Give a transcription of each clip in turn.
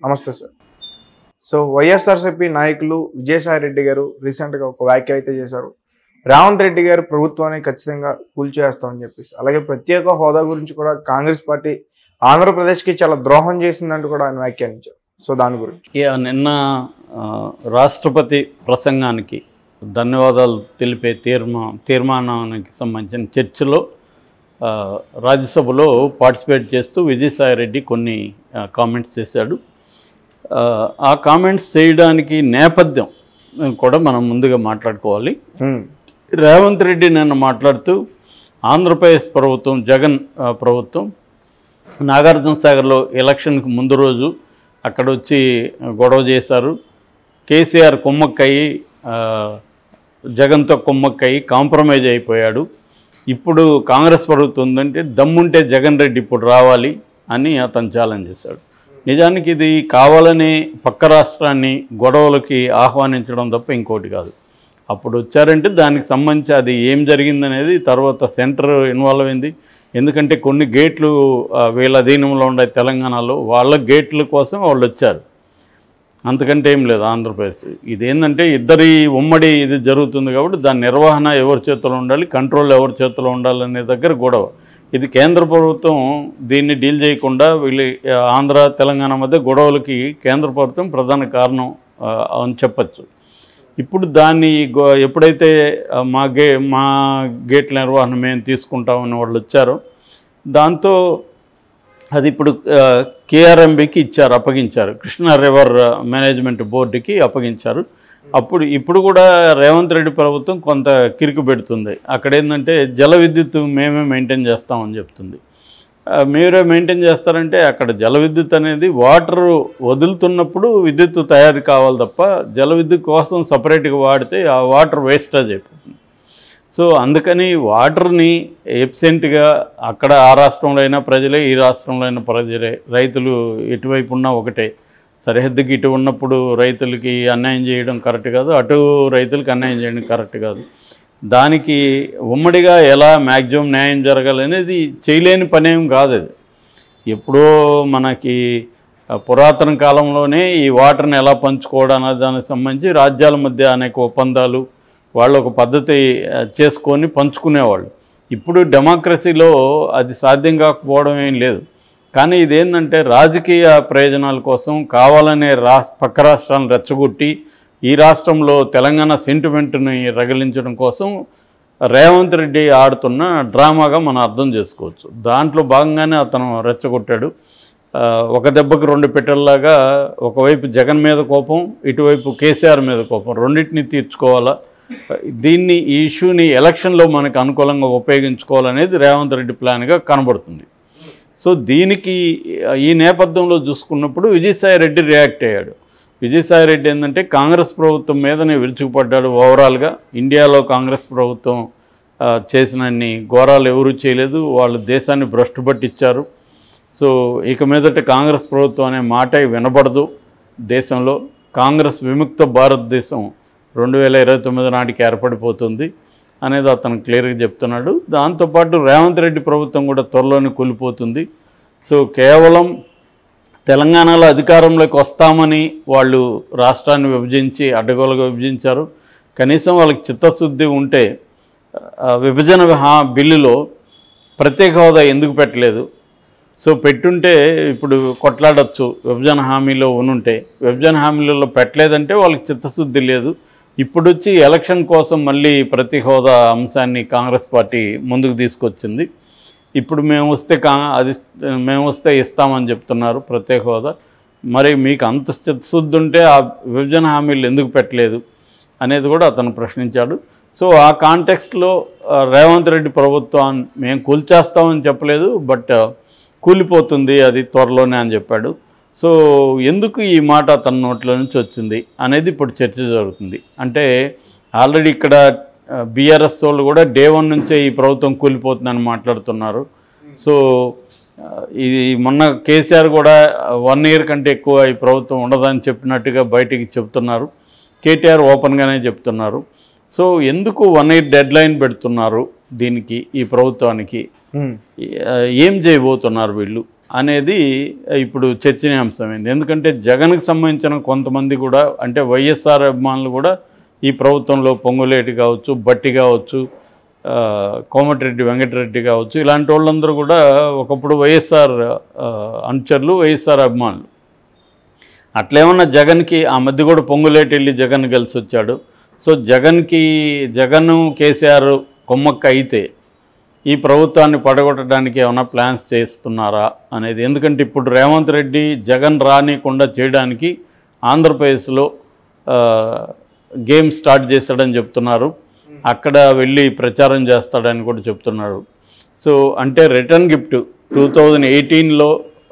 నమస్తే sir so YSRCP నాయకులు విజయసాయి రెడ్డి గారు రీసెంట్గా ఒక వ్యాఖ్య అయితే చేశారు రేవంత్ రెడ్డి గారు ప్రభుత్వాన్ని ఖచ్చితంగా కూల్చేస్తామని చెప్పేసి అలాగే ప్రత్యేక హోదా గురించి కూడా కాంగ్రెస్ పార్టీ ఆంధ్రప్రదేశ్కి చాలా ద్రోహం చేసిందంటూ కూడా ఆయన వ్యాఖ్యానించారు సో దాని గురించి ఇక నిన్న ఆ, రాష్ట్రపతి ప్రసంగానికి ధన్యవాదాలు తెలిపే తీర్మా తీర్మానానికి సంబంధించిన చర్చలో ఆ, రాజ్యసభలో పార్టిసిపేట్ చేస్తూ విజయసాయిరెడ్డి కొన్ని కామెంట్స్ చేశాడు ఆ, ఆ కామెంట్స్ చేయడానికి నేపథ్యం కూడా మనం ముందుగా మాట్లాడుకోవాలి హ్మ్. రేవంత్ రెడ్డి నిన్న మాట్లాడుతూ ఆంధ్రప్రదేశ్ ప్రభుత్వం జగన్ ఆ, ప్రభుత్వం నాగార్జున సాగర్లో ఎలక్షన్కి ముందు రోజు అక్కడ వచ్చి గొడవ చేశారు కేసీఆర్ కుమ్మక్కయ్యి ఆ, జగన్తో కుమ్మక్కయ్యి కాంప్రమైజ్ అయిపోయాడు ఇప్పుడు కాంగ్రెస్ ప్రభుత్వం ఉందంటే దమ్ముంటే జగన్ రెడ్డి ఇప్పుడు రావాలి అని అతను ఛాలెంజ్ చేశాడు నిజానికి ఇది కావాలని పక్క రాష్ట్రాన్ని గొడవలకి ఆహ్వానించడం తప్ప ఇంకోటి కాదు అప్పుడు వచ్చారంటే దానికి సంబంధించి అది ఏం జరిగిందనేది తర్వాత సెంటర్ ఇన్వాల్వ్ అయింది ఎందుకంటే కొన్ని గేట్లు ఆ, వీళ్ళ అధీనంలో ఉండే తెలంగాణలో వాళ్ళ గేట్ల కోసం వాళ్ళు వచ్చారు అంతకంటే ఏం లేదు ఆంధ్రప్రదేశ్ ఇదేంటంటే ఇద్దరి ఉమ్మడి ఇది జరుగుతుంది కాబట్టి దాని నిర్వహణ ఎవరి చేతిలో ఉండాలి కంట్రోల్ ఎవరి చేతిలో ఉండాలనే దగ్గర గొడవ ఇది కేంద్ర ప్రభుత్వం దీన్ని డీల్ చేయకుండా వీళ్ళు ఆ, ఆంధ్ర తెలంగాణ మధ్య గొడవలకి కేంద్ర ప్రభుత్వం ప్రధాన కారణం ఆ, అని చెప్పచ్చు ఇప్పుడు దాన్ని గో- ఎప్పుడైతే ఆ, మా గే మా గేట్ల నిర్వహణ మేము తీసుకుంటామని వాళ్ళు వచ్చారో దాంతో అది ఇప్పుడు కేఆర్ఎంబికి ఇచ్చారు అప్పగించారు కృష్ణా రివర్ మేనేజ్మెంట్ బోర్డుకి అప్పగించారు అప్పుడు ఇప్పుడు కూడా రేవంత్ రెడ్డి ప్రభుత్వం కొంత కిరికి పెడుతుంది అక్కడ ఏంటంటే జల విద్యుత్ మేమే మెయింటైన్ చేస్తామని చెప్తుంది ఆ, మీరే మెయింటైన్ చేస్తారంటే అక్కడ జల విద్యుత్ అనేది వాటర్ వదులుతున్నప్పుడు విద్యుత్ తయారు కావాలి తప్ప జల విద్యుత్ కోసం సపరేట్గా వాడితే ఆ వాటర్ వేస్టేజ్ అయిపోతుంది సో అందుకని వాటర్ని ఎబ్సెంట్గా అక్కడ ఆ రాష్ట్రంలో అయినా ప్రజలే ఈ రాష్ట్రంలో అయినా ప్రజలే రైతులు ఎటువైపు ఉన్నా ఒకటే సరిహద్దుకి ఇటు ఉన్నప్పుడు రైతులకి అన్యాయం చేయడం కరెక్ట్ కాదు అటు రైతులకి అన్యాయం చేయడం కరెక్ట్ కాదు దానికి ఉమ్మడిగా ఎలా మ్యాక్సిమం న్యాయం జరగాలనేది చేయలేని పనేం కాదు అది ఎప్పుడో మనకి ఆ, పురాతన కాలంలోనే ఈ వాటర్ని ఎలా పంచుకోవడం అనే దానికి సంబంధించి రాజ్యాల మధ్య అనేక ఒప్పందాలు వాళ్ళు ఒక పద్ధతి ఆ, చేసుకొని పంచుకునేవాళ్ళు ఇప్పుడు డెమోక్రసీలో అది సాధ్యం కాకపోవడం ఏం లేదు కానీ ఇదేంటంటే రాజకీయ ప్రయోజనాల కోసం కావాలనే రాస్ పక్క రాష్ట్రాలను రెచ్చగొట్టి ఈ రాష్ట్రంలో తెలంగాణ సెంటిమెంట్ని రగిలించడం కోసం రేవంత్ రెడ్డి ఆడుతున్న డ్రామాగా మనం అర్థం చేసుకోవచ్చు దాంట్లో భాగంగానే అతను రెచ్చగొట్టాడు ఆ, ఒక దెబ్బకు రెండు పెట్టెల్లాగా ఒకవైపు జగన్ మీద కోపం ఇటువైపు కేసీఆర్ మీద కోపం రెండింటిని తీర్చుకోవాలా దీన్ని ఈ ఇష్యూని ఎలక్షన్లో మనకు అనుకూలంగా ఉపయోగించుకోవాలనేది రేవంత్ రెడ్డి ప్లాన్గా కనబడుతుంది సో దీనికి ఈ నేపథ్యంలో చూసుకున్నప్పుడు విజయసాయి రెడ్డి రియాక్ట్ అయ్యాడు విజయసాయి రెడ్డి ఏంటంటే కాంగ్రెస్ ప్రభుత్వం మీదనే విరుచుకుపడ్డాడు ఓవరాల్గా ఇండియాలో కాంగ్రెస్ ప్రభుత్వం ఆ, చేసినన్ని ఘోరాలు ఎవరూ చేయలేదు వాళ్ళు దేశాన్ని భ్రష్టు పట్టించారు సో ఇక మీదట కాంగ్రెస్ ప్రభుత్వం అనే మాట వినబడదు దేశంలో కాంగ్రెస్ విముక్త భారతదేశం రెండు వేల ఇరవై తొమ్మిది నాటికి ఏర్పడిపోతుంది అనేది అతను క్లియర్గా చెప్తున్నాడు దాంతోపాటు రేవంత్ రెడ్డి ప్రభుత్వం కూడా త్వరలోనే కూలిపోతుంది సో కేవలం తెలంగాణలో అధికారంలోకి వస్తామని వాళ్ళు రాష్ట్రాన్ని విభజించి అడ్డగోలుగా విభజించారు కనీసం వాళ్ళకి చిత్తశుద్ధి ఉంటే ఆ, విభజన హా బిల్లులో ప్రత్యేక హోదా ఎందుకు పెట్టలేదు సో పెట్టుంటే ఇప్పుడు కొట్లాడచ్చు విభజన హామీలో ఉనుంటే విభజన హామీలలో పెట్టలేదంటే వాళ్ళకి చిత్తశుద్ధి లేదు ఇప్పుడు వచ్చి ఎలక్షన్ కోసం మళ్ళీ ప్రతి హోదా అంశాన్ని కాంగ్రెస్ పార్టీ ముందుకు తీసుకొచ్చింది ఇప్పుడు మేము వస్తే కా అది మేము వస్తే ఇస్తామని చెప్తున్నారు ప్రత్యేక హోదా మరి మీకు అంత చిత్తశుద్ధి ఉంటే ఆ విభజన హామీలు ఎందుకు పెట్టలేదు అనేది కూడా అతను ప్రశ్నించాడు సో ఆ కాంటెక్స్ట్లో ఆ, రేవంత్ రెడ్డి ప్రభుత్వం మేము కూల్చేస్తామని చెప్పలేదు బట్ కూలిపోతుంది అది త్వరలోనే అని చెప్పాడు సో ఎందుకు ఈ మాట తన నోట్ల నుంచి వచ్చింది అనేది ఇప్పుడు చర్చ జరుగుతుంది అంటే ఆల్రెడీ ఇక్కడ బీఆర్ఎస్ వాళ్ళు కూడా డే వన్ నుంచే ఈ ప్రభుత్వం కూలిపోతుందని మాట్లాడుతున్నారు సో ఆ, ఇది మొన్న కేసీఆర్ కూడా వన్ ఇయర్ కంటే ఎక్కువ ఈ ప్రభుత్వం ఉండదని చెప్పినట్టుగా బయటికి చెప్తున్నారు కేటీఆర్ ఓపెన్గానే చెప్తున్నారు సో ఎందుకు వన్ ఇయర్ డెడ్ లైన్ పెడుతున్నారు దీనికి ఈ ప్రభుత్వానికి హ్మ్. ఆ, ఏం చేయబోతున్నారు వీళ్ళు అనేది ఇప్పుడు చర్చనీయాంశమైంది ఎందుకంటే జగన్కి సంబంధించిన కొంతమంది కూడా అంటే వైఎస్ఆర్ అభిమానులు కూడా ఈ ప్రభుత్వంలో పొంగులేటి కావచ్చు బట్టి కావచ్చు ఆ, కోమటిరెడ్డి వెంకటరెడ్డి కావచ్చు ఇలాంటి వాళ్ళందరూ కూడా ఒకప్పుడు వైఎస్ఆర్ ఆ, అనుచరులు వైఎస్ఆర్ అభిమానులు అట్లేమన్నా జగన్కి ఆ మధ్య కూడా పొంగులేటి వెళ్ళి జగన్ కలిసి వచ్చాడు సో జగన్కి జగన్ కేసీఆర్ కొమ్మక్క అయితే ఈ ప్రభుత్వాన్ని పడగొట్టడానికి ఏమైనా ప్లాన్స్ చేస్తున్నారా అనేది ఎందుకంటే ఇప్పుడు రేవంత్ రెడ్డి జగన్ రానికుండా చేయడానికి ఆంధ్రప్రదేశ్లో ఆ, గేమ్ స్టార్ట్ చేశాడని చెప్తున్నారు అక్కడ వెళ్ళి ప్రచారం చేస్తాడని కూడా చెప్తున్నారు సో అంటే రిటర్న్ గిఫ్ట్ టూ థౌజండ్ ఎయిటీన్లో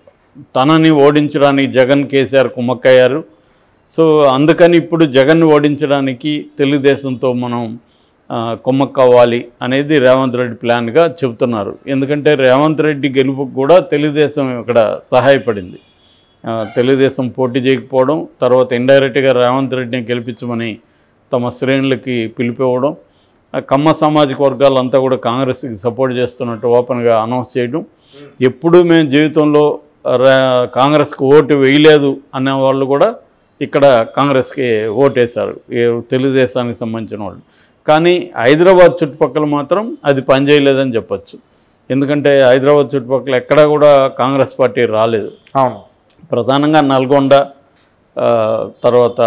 తనని ఓడించడానికి జగన్ కేసీఆర్ కుమ్మక్కయ్యారు సో అందుకని ఇప్పుడు జగన్ ఓడించడానికి తెలుగుదేశంతో మనం ఆ, కుమ్మక్కవ్వాలి అనేది రేవంత్ రెడ్డి ప్లాన్గా చెబుతున్నారు ఎందుకంటే రేవంత్ రెడ్డి గెలుపుకు కూడా తెలుగుదేశం ఇక్కడ సహాయపడింది ఆ, తెలుగుదేశం పోటీ చేయకపోవడం తర్వాత ఇండైరెక్ట్గా రేవంత్ రెడ్డిని గెలిపించమని తమ శ్రేణులకి పిలిపివ్వడం ఆ కమ్మ సామాజిక వర్గాలంతా కూడా కాంగ్రెస్కి సపోర్ట్ చేస్తున్నట్టు ఓపెన్గా అనౌన్స్ చేయడం ఎప్పుడూ మేము జీవితంలో రా- కాంగ్రెస్కి ఓటు వేయలేదు అనే వాళ్ళు కూడా ఇక్కడ కాంగ్రెస్కి ఓటేశారు ఏ తెలుగుదేశానికి సంబంధించిన వాళ్ళు కానీ హైదరాబాద్ చుట్టుపక్కల మాత్రం అది పనిచేయలేదని చెప్పొచ్చు ఎందుకంటే హైదరాబాద్ చుట్టుపక్కల ఎక్కడా కూడా కాంగ్రెస్ పార్టీ రాలేదు అవును ప్రధానంగా నల్గొండ ఆ, తర్వాత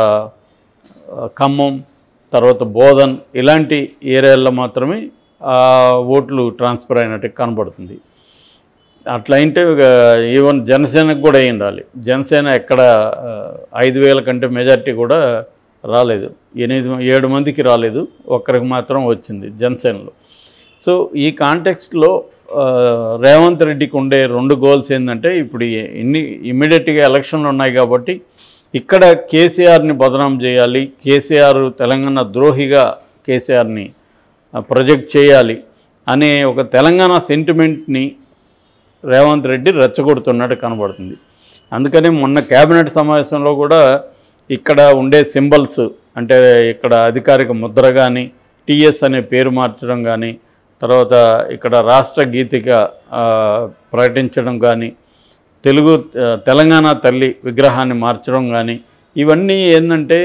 ఆ, ఖమ్మం తర్వాత బోధన్ ఇలాంటి ఏరియాల్లో మాత్రమే ఆ ఓట్లు ట్రాన్స్ఫర్ అయినట్టు కనబడుతుంది అట్లా అయితే ఇక ఈవెన్ జనసేనకు కూడా అయి ఉండాలి జనసేన ఎక్కడ ఆ, ఐదు వేల కంటే మెజార్టీ కూడా రాలేదు ఎనిమిది ఏడు మందికి రాలేదు ఒక్కరికి మాత్రం వచ్చింది జనసేనలో సో ఈ కాంటెక్స్ట్లో రేవంత్ రెడ్డికి ఉండే రెండు గోల్స్ ఏంటంటే ఇప్పుడు ఈ- ఇన్ని ఇమ్మీడియట్గా ఎలక్షన్లు ఉన్నాయి కాబట్టి ఇక్కడ కేసీఆర్ని బదనాం చేయాలి కేసీఆర్ తెలంగాణ ద్రోహిగా కేసీఆర్ని ప్రొజెక్ట్ చేయాలి అనే ఒక తెలంగాణ సెంటిమెంట్ని రేవంత్ రెడ్డి రెచ్చగొడుతున్నట్టు కనబడుతుంది అందుకని మొన్న కేబినెట్ సమావేశంలో కూడా ఇక్కడ ఉండే సింబల్స్ అంటే ఇక్కడ అధికారిక ముద్ర కానీ టీఎస్ అనే పేరు మార్చడం కానీ తర్వాత ఇక్కడ రాష్ట్ర గీతిక ఆ, ప్రకటించడం కానీ తెలుగు ఆ, తెలంగాణ తల్లి విగ్రహాన్ని మార్చడం కానీ ఇవన్నీ ఏంటంటే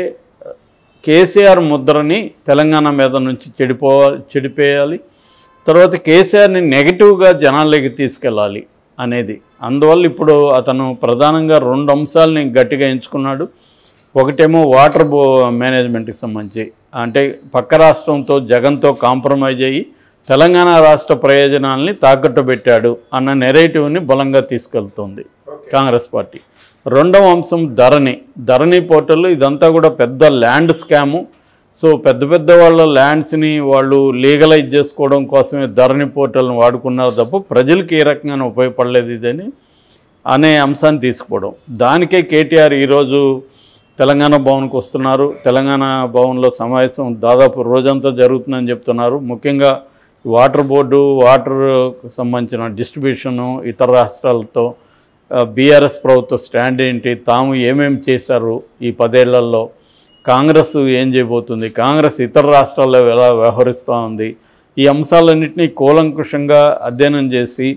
కేసీఆర్ ముద్రని తెలంగాణ మీద నుంచి చెడిపోవాలి చెడిపోయాలి తర్వాత కేసీఆర్ని నెగిటివ్గా జనాల్లోకి తీసుకెళ్ళాలి అనేది అందువల్ల ఇప్పుడు అతను ప్రధానంగా రెండు అంశాలని గట్టిగా ఎంచుకున్నాడు ఒకటేమో వాటర్ బో మేనేజ్మెంట్కి సంబంధించి అంటే పక్క రాష్ట్రంతో జగన్తో కాంప్రమైజ్ అయ్యి తెలంగాణ రాష్ట్ర ప్రయోజనాల్ని తాకట్టు పెట్టాడు అన్న నెరేటివ్ని బలంగా తీసుకెళ్తోంది కాంగ్రెస్ పార్టీ రెండవ అంశం ధరణి ధరణి పోర్టల్ ఇదంతా కూడా పెద్ద ల్యాండ్ స్కాము సో పెద్ద పెద్ద వాళ్ళ ల్యాండ్స్ని వాళ్ళు లీగలైజ్ చేసుకోవడం కోసమే ధరణి పోర్టల్ని వాడుకున్నారు తప్ప ప్రజలకి ఏ రకంగా ఉపయోగపడలేదు ఇదని అనే అంశాన్ని తీసుకుపోవడం దానికే కేటీఆర్ ఈరోజు తెలంగాణ భవన్కి వస్తున్నారు తెలంగాణ భవన్లో సమావేశం దాదాపు రోజంతా జరుగుతుందని చెప్తున్నారు ముఖ్యంగా వాటర్ బోర్డు వాటర్ సంబంధించిన డిస్ట్రిబ్యూషను ఇతర రాష్ట్రాలతో బీఆర్ఎస్ ప్రభుత్వ స్టాండ్ ఏంటి తాము ఏమేమి చేశారు ఈ పదేళ్లలో కాంగ్రెస్ ఏం చేయబోతుంది కాంగ్రెస్ ఇతర రాష్ట్రాల్లో ఎలా వ్యవహరిస్తూ ఉంది ఈ అంశాలన్నింటినీ కూలంకుషంగా అధ్యయనం చేసి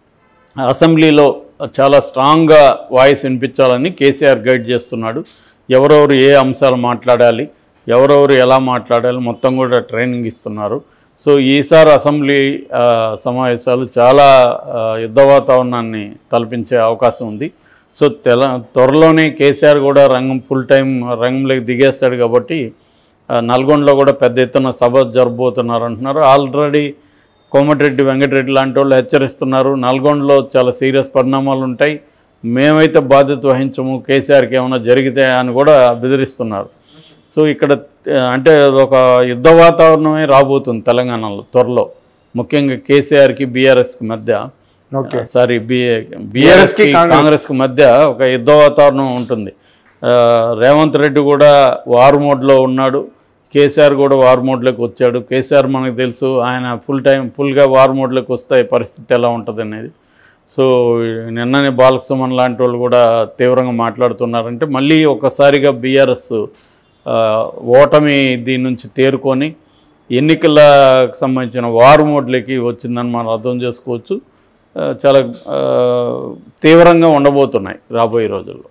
అసెంబ్లీలో చాలా స్ట్రాంగ్గా వాయిస్ వినిపించాలని కేసీఆర్ గైడ్ చేస్తున్నాడు ఎవరెవరు ఏ అంశాలు మాట్లాడాలి ఎవరెవరు ఎలా మాట్లాడాలి మొత్తం కూడా ట్రైనింగ్ ఇస్తున్నారు సో ఈసారి అసెంబ్లీ ఆ, సమావేశాలు చాలా ఆ, యుద్ధ వాతావరణాన్ని తలపించే అవకాశం ఉంది సో తెల త్వరలోనే కేసీఆర్ కూడా రంగం ఫుల్ టైం రంగంలోకి దిగేస్తాడు కాబట్టి ఆ, నల్గొండలో కూడా పెద్ద ఎత్తున సభ జరబోతున్నారు అంటున్నారు ఆల్రెడీ కోమటిరెడ్డి వెంకటరెడ్డి లాంటి వాళ్ళు హెచ్చరిస్తున్నారు నల్గొండలో చాలా సీరియస్ పరిణామాలు ఉంటాయి మేమైతే బాధ్యత వహించము కేసీఆర్కి ఏమైనా జరిగితే అని కూడా బెదిరిస్తున్నారు సో ఇక్కడ ఆ, అంటే ఒక యుద్ధ వాతావరణమే రాబోతుంది తెలంగాణలో త్వరలో ముఖ్యంగా కేసీఆర్కి బీఆర్ఎస్కి మధ్య ఓకే సారీ బి BRS బీఆర్ఎస్కి కి కాంగ్రెస్. కాంగ్రెస్కి మధ్య ఒక యుద్ధ వాతావరణం ఉంటుంది ఆ, రేవంత్ రెడ్డి కూడా వార్ మోడ్లో ఉన్నాడు కేసీఆర్ కూడా వార్ మోడ్లోకి వచ్చాడు కేసీఆర్ మనకు తెలుసు ఆయన ఫుల్ టైం ఫుల్గా వార్ మోడ్లోకి వస్తే పరిస్థితి ఎలా ఉంటుంది అనేది సో నిన్ననే బాలసుమన్ లాంటి వాళ్ళు కూడా తీవ్రంగా మాట్లాడుతున్నారంటే మళ్ళీ ఒకసారిగా బీఆర్ఎస్ ఓటమి దీని నుంచి తేరుకొని ఎన్నికలకు సంబంధించిన వార్ మోడ్లకి వచ్చిందని మనం అర్థం చేసుకోవచ్చు ఆ, చాలా ఆ, తీవ్రంగా ఉండబోతున్నాయి రాబోయే రోజుల్లో